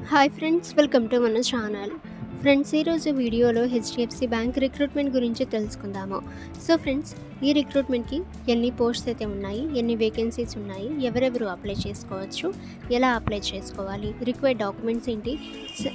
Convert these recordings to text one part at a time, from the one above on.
hi friends welcome to మన channel friends ఈరోజు వీడియోలో హెచ్డిఎఫ్సి బ్యాంక్ రిక్రూట్మెంట్ గురించి తెలుసుకుందాము సో ఫ్రెండ్స్ ఈ రిక్రూట్మెంట్కి ఎన్ని పోస్ట్స్ అయితే ఉన్నాయి ఎన్ని వేకెన్సీస్ ఉన్నాయి ఎవరెవరు అప్లై చేసుకోవచ్చు ఎలా అప్లై చేసుకోవాలి రిక్వైర్డ్ డాక్యుమెంట్స్ ఏంటి స-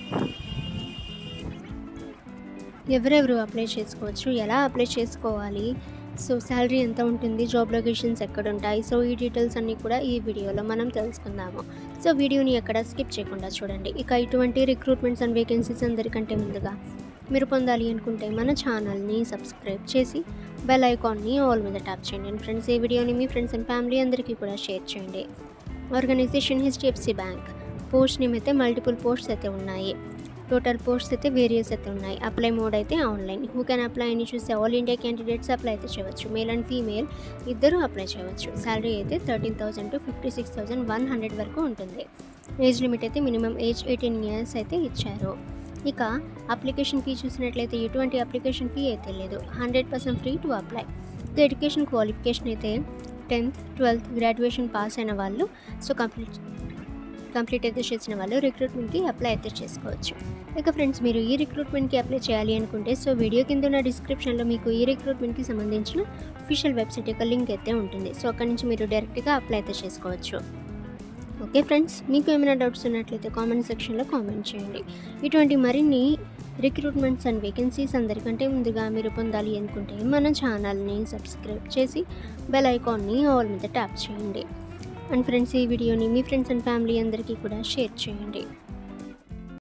ఎవరెవరు అప్లై చేసుకోవచ్చు ఎలా అప్లై చేసుకోవాలి సో శాలరీ ఎంత ఉంటుంది జాబ్ లొకేషన్స్ ఎక్కడ ఉంటాయి సో ఈ డీటెయిల్స్ అన్నీ కూడా ఈ వీడియోలో మనం తెలుసుకుందాము సో వీడియోని ఎక్కడ స్కిప్ చేయకుండా చూడండి ఇక ఇటువంటి రిక్రూట్మెంట్స్ అండ్ వేకెన్సీస్ అందరికంటే ముందుగా మీరు పొందాలి అనుకుంటే మన ఛానల్ని సబ్స్క్రైబ్ చేసి బెల్ ఐకాన్ని ఆల్ మీద ట్యాప్ చేయండి అండ్ ఫ్రెండ్స్ ఈ వీడియోని మీ ఫ్రెండ్స్ అండ్ ఫ్యామిలీ అందరికీ కూడా షేర్ చేయండి organization HDFC bank post name అయితే మల్టిపుల్ పోస్ట్స్ అయితే ఉన్నాయి టోటల్ పోస్ట్స్ అయితే వేరియస్ అయితే ఉన్నాయి అప్లై మోడ్ అయితే ఆన్లైన్ హూ కెన్ అప్లై అని చూస్తే ఆల్ ఇండియా క్యాండిడేట్స్ అప్లై అయితే చేయవచ్చు మేల్ అండ్ ఫీమేల్ ఇద్దరు అప్లై చేయవచ్చు శాలరీ అయితే thirteen thousand to fifty six thousand one hundred వరకు ఉంటుంది ఏజ్ లిమిట్ అయితే మినిమం ఏజ్ ఎయిటీన్ ఇయర్స్ అయితే ఇచ్చారు ఇక అప్లికేషన్ ఫీ చూసినట్లయితే ఎటువంటి అప్లికేషన్ ఫీ అయితే లేదు hundred percent free to apply ఇక ఎడ్యుకేషన్ క్వాలిఫికేషన్ అయితే టెన్త్ ట్వెల్త్ గ్రాడ్యుయేషన్ పాస్ అయిన వాళ్ళు సో కంప్లీట్ కంప్లీట్ అయితే చేసిన వాళ్ళు రిక్రూట్మెంట్కి అప్లై అయితే చేసుకోవచ్చు ఇక ఫ్రెండ్స్ మీరు ఈ రిక్రూట్మెంట్కి అప్లై చేయాలి అనుకుంటే సో వీడియో కింద ఉన్న డిస్క్రిప్షన్లో మీకు ఈ రిక్రూట్మెంట్కి సంబంధించిన అఫీషియల్ వెబ్సైట్ యొక్క లింక్ అయితే ఉంటుంది సో అక్కడ నుంచి మీరు డైరెక్ట్గా అప్లై అయితే చేసుకోవచ్చు ఓకే ఫ్రెండ్స్ మీకు ఏమైనా డౌట్స్ ఉన్నట్లయితే కామెంట్ సెక్షన్లో కామెంట్ చేయండి ఇటువంటి మరిన్ని రిక్రూట్మెంట్స్ అండ్ వేకెన్సీస్ అందరికంటే ముందుగా మీరు పొందాలి అనుకుంటే మన ఛానల్ని సబ్స్క్రైబ్ చేసి బెల్ ఐకాన్ని ఆల్ మీద ట్యాప్ చేయండి అండ్ ఫ్రెండ్స్ ఈ వీడియోని మీ ఫ్రెండ్స్ అండ్ ఫ్యామిలీ అందరికీ కూడా షేర్ చేయండి